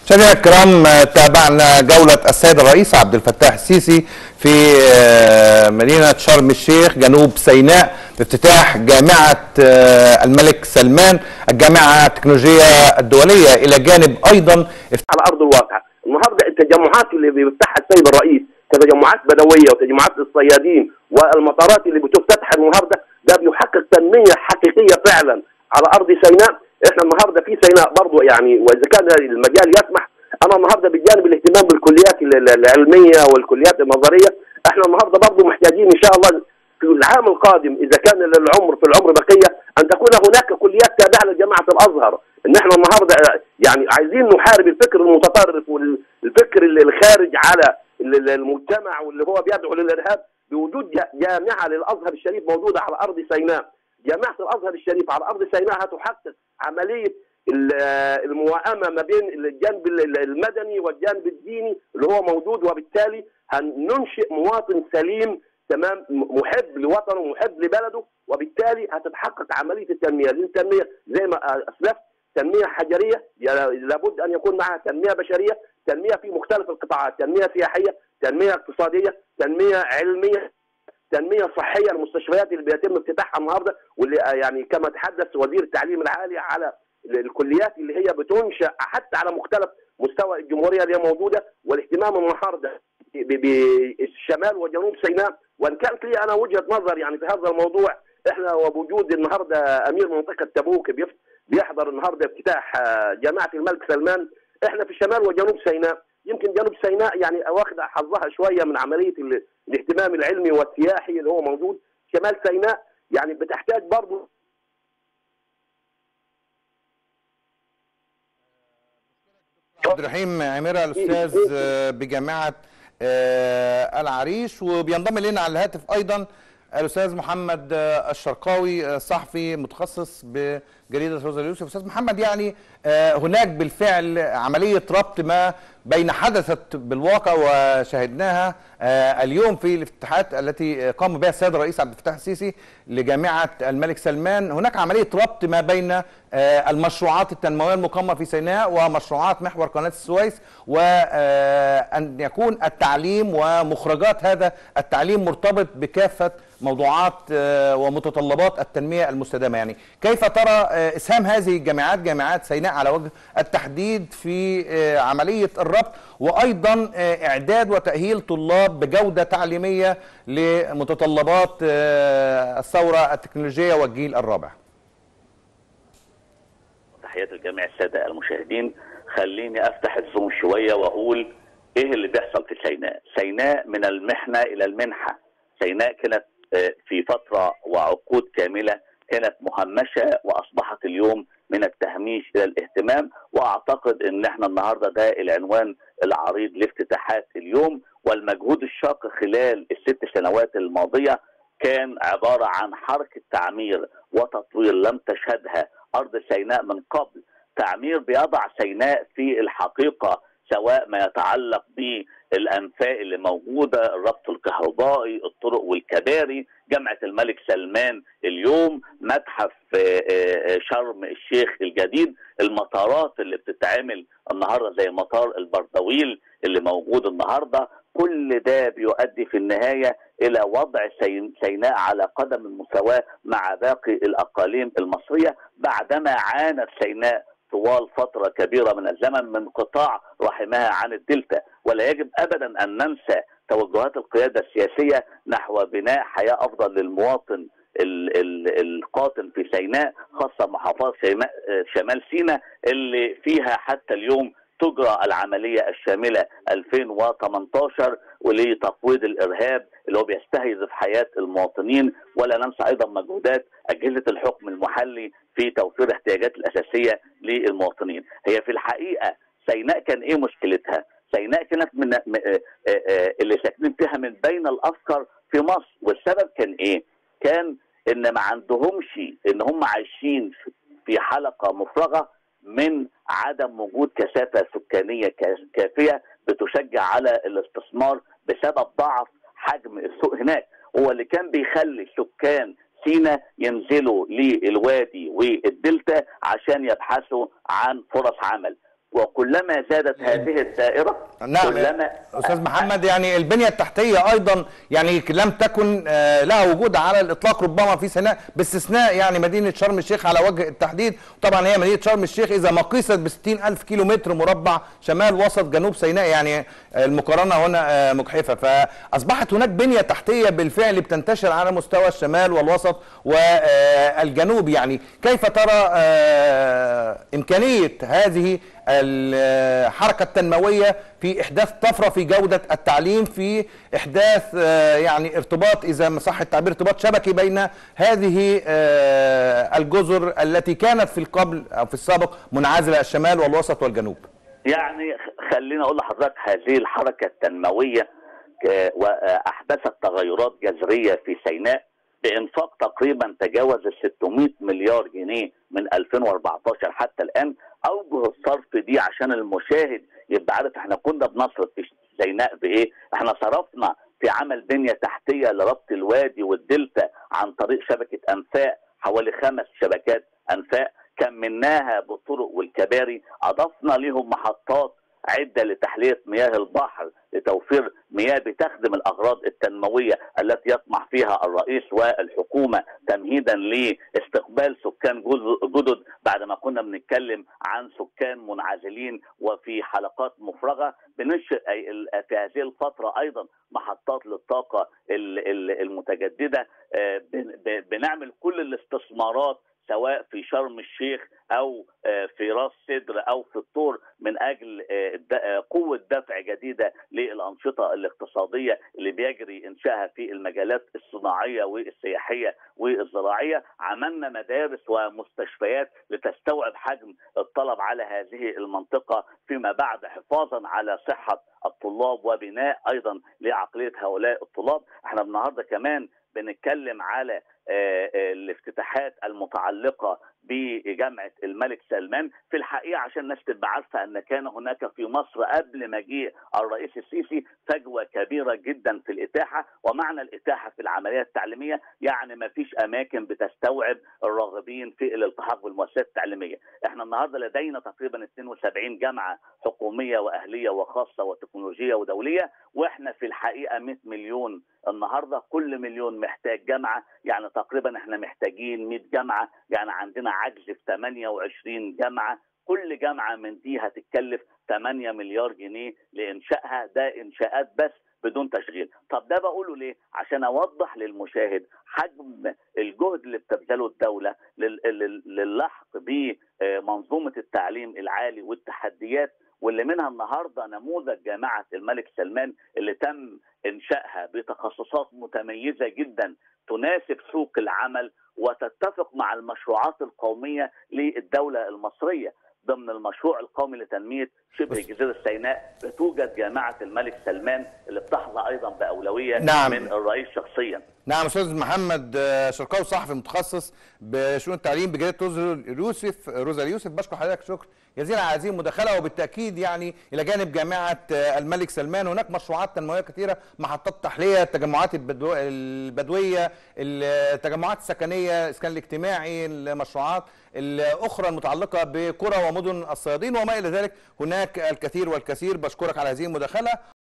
مشاهدينا الكرام تابعنا جولة السيد الرئيس عبد الفتاح السيسي في مدينة شرم الشيخ جنوب سيناء بافتتاح جامعة الملك سلمان الجامعة التكنولوجية الدولية إلى جانب أيضا على أرض الواقع النهاردة التجمعات اللي بيفتحها السيد الرئيس كتجمعات بدوية وتجمعات الصيادين والمطارات اللي بتفتتح النهاردة ده بيحقق تنمية حقيقية فعلا على أرض سيناء احنا النهارده في سيناء برضه يعني واذا كان المجال يسمح انا النهارده بجانب الاهتمام بالكليات العلميه والكليات النظريه احنا النهارده برضه محتاجين ان شاء الله في العام القادم اذا كان للعمر في العمر بقيه ان تكون هناك كليات تابعه لجامعه الازهر ان احنا النهارده يعني عايزين نحارب الفكر المتطرف والفكر الخارج على المجتمع واللي هو بيدعو للارهاب بوجود جامعه للازهر الشريف موجوده على ارض سيناء جامعه الازهر الشريف على ارض سيناء هتحقق عمليه الموائمه ما بين الجانب المدني والجانب الديني اللي هو موجود وبالتالي هننشئ مواطن سليم تمام محب لوطنه ومحب لبلده وبالتالي هتتحقق عمليه التنميه، لان التنميه زي ما اسلفت تنميه حجريه لابد ان يكون معها تنميه بشريه، تنميه في مختلف القطاعات، تنميه سياحيه، تنميه اقتصاديه، تنميه علميه، تنميه صحيه المستشفيات اللي بيتم افتتاحها النهارده واللي يعني كما تحدث وزير التعليم العالي على الكليات اللي هي بتنشا حتى على مختلف مستوى الجمهوريه اللي هي موجوده والاهتمام النهارده بالشمال وجنوب سيناء وان كانت لي انا وجهه نظر يعني في هذا الموضوع احنا وبوجود النهارده امير منطقه تبوك بيحضر النهارده افتتاح جامعه الملك سلمان احنا في شمال وجنوب سيناء يمكن جنوب سيناء يعني واخده حظها شويه من عمليه الاهتمام العلمي والسياحي اللي هو موجود شمال سيناء يعني بتحتاج برضه عبد الرحيم عميرة الاستاذ بجامعه العريش وبينضم الينا على الهاتف ايضا الاستاذ محمد الشرقاوي صحفي متخصص بجريده روزا اليوسف استاذ محمد يعني هناك بالفعل عمليه ربط ما بين حدثت بالواقع وشاهدناها اليوم في الافتتاحات التي قام بها السيد الرئيس عبد الفتاح السيسي لجامعه الملك سلمان هناك عمليه ربط ما بين المشروعات التنمويه المقامه في سيناء ومشروعات محور قناه السويس وان يكون التعليم ومخرجات هذا التعليم مرتبط بكافه موضوعات ومتطلبات التنميه المستدامه يعني كيف ترى اسهام هذه الجامعات جامعات سيناء على وجه التحديد في عمليه الربط وايضا اعداد وتاهيل طلاب بجوده تعليميه لمتطلبات الثوره التكنولوجيه والجيل الرابع تحيات الجميع الساده المشاهدين خليني افتح الزوم شويه واقول ايه اللي بيحصل في سيناء سيناء من المحنه الى المنحه سيناء كانت في فتره وعقود كامله كانت مهمشه واصبحت اليوم من التهميش الى الاهتمام واعتقد ان احنا النهارده ده العنوان العريض لافتتاحات اليوم والمجهود الشاق خلال الست سنوات الماضيه كان عباره عن حركه تعمير وتطوير لم تشهدها ارض سيناء من قبل تعمير بيضع سيناء في الحقيقه سواء ما يتعلق بالانفاق اللي موجوده الربط الكهربائي الطرق والكباري جامعه الملك سلمان اليوم متحف شرم الشيخ الجديد المطارات اللي بتتعمل النهارده زي مطار البردويل اللي موجود النهارده كل ده بيؤدي في النهايه الى وضع سيناء على قدم المساواه مع باقي الاقاليم المصريه بعدما عانت سيناء طوال فترة كبيرة من الزمن من قطاع رحمها عن الدلتا ولا يجب أبدا أن ننسى توجهات القيادة السياسية نحو بناء حياة أفضل للمواطن ال ال القاطن في سيناء خاصة محافظة شمال سيناء اللي فيها حتى اليوم تجرى العملية الشاملة 2018 ولتقويض الإرهاب اللي هو بيستهدف حياة المواطنين ولا ننسى أيضا مجهودات أجهزة الحكم المحلي في توفير الاحتياجات الأساسية للمواطنين هي في الحقيقة سيناء كان إيه مشكلتها؟ سيناء كانت من اللي ساكنين فيها من بين الأفكار في مصر والسبب كان إيه؟ كان إن ما عندهمش إن هم عايشين في حلقة مفرغة من عدم وجود كثافة سكانية كافية بتشجع على الاستثمار بسبب ضعف حجم السوق هناك هو اللي كان بيخلي سكان سينا ينزلوا للوادي والدلتا عشان يبحثوا عن فرص عمل وكلما زادت هذه الدائره نعم كلما استاذ محمد يعني البنيه التحتيه ايضا يعني لم تكن آه، لها وجود على الاطلاق ربما في سيناء باستثناء يعني مدينه شرم الشيخ على وجه التحديد طبعا هي مدينه شرم الشيخ اذا ما قيست ب 60 الف كيلو متر مربع شمال وسط جنوب سيناء يعني المقارنه هنا آه، مجحفه فاصبحت هناك بنيه تحتيه بالفعل بتنتشر على مستوى الشمال والوسط والجنوب يعني كيف ترى آه، امكانيه هذه الحركه التنمويه في احداث طفره في جوده التعليم في احداث آه، يعني ارتباط اذا ما صح التعبير ارتباط شبكي بين هذه آه، الجزر التي كانت في القبل او في السابق منعزله الشمال والوسط والجنوب يعني خ- خليني اقول لحضرتك هذه الحركه التنمويه ك- واحدثت تغيرات جذريه في سيناء بانفاق تقريبا تجاوز ال 600 مليار جنيه من 2014 حتى الان اوجه الصرف دي عشان المشاهد يبقى عارف احنا كنا بنصرف في سيناء بايه؟ احنا صرفنا في عمل بنيه تحتيه لربط الوادي والدلتا عن طريق شبكه انفاق حوالي خمس شبكات انفاق كملناها بالطرق والكباري اضفنا لهم محطات عده لتحليه مياه البحر لتوفير مياه بتخدم الاغراض التنمويه التي يطمح فيها الرئيس والحكومه تمهيدا لاستقبال سكان جز- جدد بعد ما كنا بنتكلم عن سكان منعزلين وفي حلقات مفرغه بننشئ أي- ال- في هذه الفتره ايضا محطات للطاقه ال- ال- المتجدده آه، بن- ب- بنعمل كل الاستثمارات سواء في شرم الشيخ او آه، في راس سدر او في الطور من اجل آه، د- آه، قوه دفع جديده للانشطه الاقتصاديه اللي بيجري انشائها في المجالات الصناعيه والسياحيه والزراعيه عملنا مدارس ومستشفيات لتستوعب حجم الطلب على هذه المنطقه فيما بعد حفاظا على صحه الطلاب وبناء ايضا لعقليه هؤلاء الطلاب احنا النهارده كمان بنتكلم على آه، آه، الافتتاحات المتعلقه بجامعه الملك سلمان في الحقيقه عشان الناس تبقى عارفه ان كان هناك في مصر قبل مجيء الرئيس السيسي فجوه كبيره جدا في الاتاحه ومعنى الاتاحه في العمليه التعليميه يعني ما فيش اماكن بتستوعب الراغبين في الالتحاق بالمؤسسات التعليميه احنا النهارده لدينا تقريبا 72 جامعه حكوميه واهليه وخاصه وتكنولوجيه ودوليه واحنا في الحقيقه 100 مليون النهارده كل مليون محتاج جامعه يعني تقريبا احنا محتاجين 100 جامعه يعني عندنا عجز في 28 جامعه كل جامعه من دي هتتكلف 8 مليار جنيه لانشائها ده انشاءات بس بدون تشغيل طب ده بقوله ليه عشان اوضح للمشاهد حجم الجهد اللي بتبذله الدوله لل- لل- للحق بمنظومه التعليم العالي والتحديات واللي منها النهارده نموذج جامعه الملك سلمان اللي تم انشائها بتخصصات متميزه جدا تناسب سوق العمل وتتفق مع المشروعات القوميه للدوله المصريه ضمن المشروع القومي لتنميه شبه بس- جزيره سيناء بتوجد جامعه الملك سلمان اللي بتحظى ايضا باولويه نعم. من الرئيس شخصيا نعم استاذ محمد آه، شرقاوي صحفي متخصص بشؤون التعليم بجريده روزا اليوسف روزا اليوسف بشكر حضرتك شكر جزيلا على هذه المداخله وبالتاكيد يعني الى جانب جامعه آه، الملك سلمان هناك مشروعات تنمويه كثيره محطات تحليه التجمعات البدو... البدويه التجمعات السكنيه الاسكان الاجتماعي المشروعات الاخرى المتعلقه بقرى ومدن الصيادين وما الى ذلك هناك الكثير والكثير بشكرك على هذه المداخله